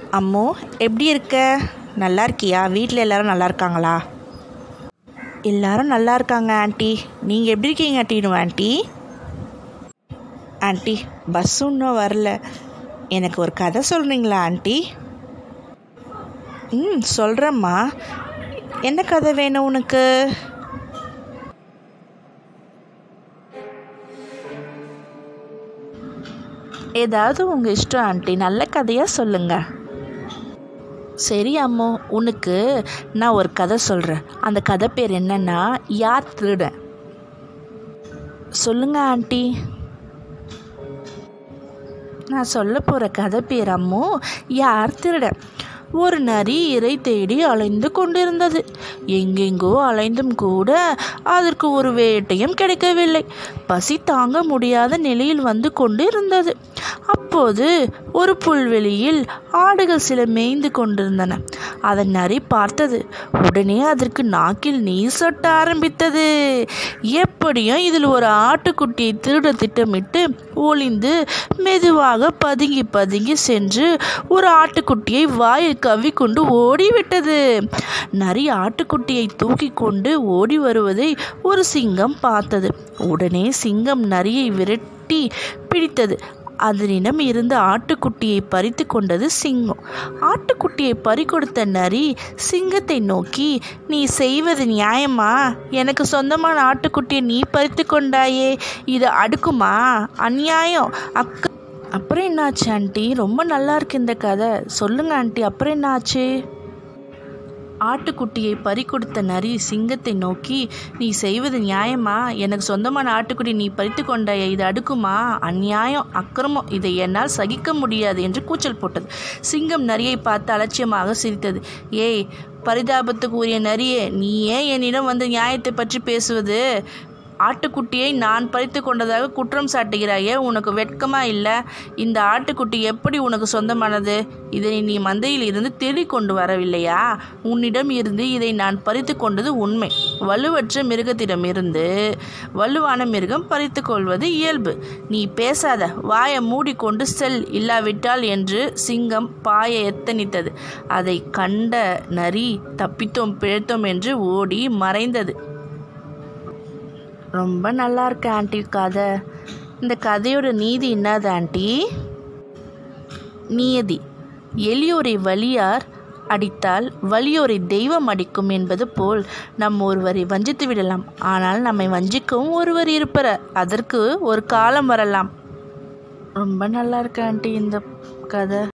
அம்மு எப்படி இருக்க நல்லா இருக்கியா வீட்டில் எல்லாரும் நல்லா இருக்காங்களா எல்லாரும் நல்லா இருக்காங்க ஆண்டி நீங்கள் எப்படி இருக்கீங்க டீனு ஆண்டி ஆண்டி பஸ் இன்னும் வரல எனக்கு ஒரு கதை சொல்கிறீங்களா ஆண்டி ம் சொல்கிறேம்மா என்ன கதை வேணும் உனக்கு ஏதாவது உங்கள் இஷ்டம் ஆண்டி நல்ல கதையாக சொல்லுங்கள் சரி அம்மு உனக்கு நான் ஒரு கதை சொல்கிறேன் அந்த கதை பேர் என்னன்னா யார் திருடன் சொல்லுங்க ஆண்டி நான் சொல்ல போகிற கதை பேர் அம்மு யார் திருடன் ஒரு நரி இறை தேடி அலைந்து கொண்டிருந்தது எங்கெங்கோ அலைந்தும் கூட அதற்கு ஒரு வேட்டையும் கிடைக்கவில்லை பசி தாங்க முடியாத நிலையில் வந்து கொண்டு இருந்தது அப்போது ஒரு புல்வெளியில் ஆடுகள் சில மேய்ந்து கொண்டிருந்தன அதை நரி பார்த்தது உடனே அதற்கு நாக்கில் நீர் சொட்ட ஆரம்பித்தது எப்படியும் இதில் ஒரு ஆட்டுக்குட்டியை திருட திட்டமிட்டு ஒளிந்து மெதுவாக பதுங்கி பதுங்கி சென்று ஒரு ஆட்டுக்குட்டியை வாயில் கவ்விக்கொண்டு ஓடிவிட்டது நரி ஆட்டுக்குட்டியை தூக்கி கொண்டு ஓடி வருவதை ஒரு சிங்கம் பார்த்தது உடனே சிங்கம் நரியை விரட்டி பிடித்தது அதனிடம் இருந்த ஆட்டுக்குட்டியை பறித்து கொண்டது சிங்கம் ஆட்டுக்குட்டியை பறிகொடுத்த நரி சிங்கத்தை நோக்கி நீ செய்வது நியாயமா எனக்கு சொந்தமான ஆட்டுக்குட்டியை நீ பறித்து கொண்டாயே இது அடுக்குமா அநியாயம் அக்க அப்புறம் என்னாச்சு ஆண்டி ரொம்ப நல்லா இருக்கு இந்த கதை சொல்லுங்க ஆண்டி அப்புறம் என்னாச்சு ஆட்டுக்குட்டியை பறிகொடுத்த நரி சிங்கத்தை நோக்கி நீ செய்வது நியாயமா எனக்கு சொந்தமான ஆட்டுக்குட்டி நீ பறித்து கொண்டாய இது அடுக்குமா அநியாயம் அக்கிரமம் இதை என்னால் சகிக்க முடியாது என்று கூச்சல் போட்டது சிங்கம் நரியை பார்த்து அலட்சியமாக சிரித்தது ஏய் பரிதாபத்துக்கு உரிய நரியே நீ ஏன் என்னிடம் வந்து நியாயத்தை பற்றி பேசுவது ஆட்டுக்குட்டியை நான் பறித்து கொண்டதாக குற்றம் சாட்டுகிறாயே உனக்கு வெட்கமா இல்லை இந்த ஆட்டுக்குட்டி எப்படி உனக்கு சொந்தமானது இதை நீ மந்தையில் இருந்து தேடி கொண்டு வரவில்லையா உன்னிடம் இருந்து இதை நான் பறித்து கொண்டது உண்மை வலுவற்ற மிருகத்திடமிருந்து வலுவான மிருகம் பறித்து கொள்வது இயல்பு நீ பேசாத வாயை மூடிக்கொண்டு செல் இல்லாவிட்டால் என்று சிங்கம் பாய எத்தனித்தது அதை கண்ட நரி தப்பித்தோம் பிழைத்தோம் என்று ஓடி மறைந்தது ரொம்ப நல்லா இருக்கு ஆண்டி கதை இந்த கதையோட நீதி என்னது ஆண்டி நியதி எளியோரை வலியார் அடித்தால் வலியோரை தெய்வம் அடிக்கும் என்பது போல் நம் ஒருவரை வஞ்சித்து விடலாம் ஆனால் நம்மை வஞ்சிக்கவும் ஒருவர் இருப்பர் அதற்கு ஒரு காலம் வரலாம் ரொம்ப நல்லா இருக்கு ஆண்டி இந்த கதை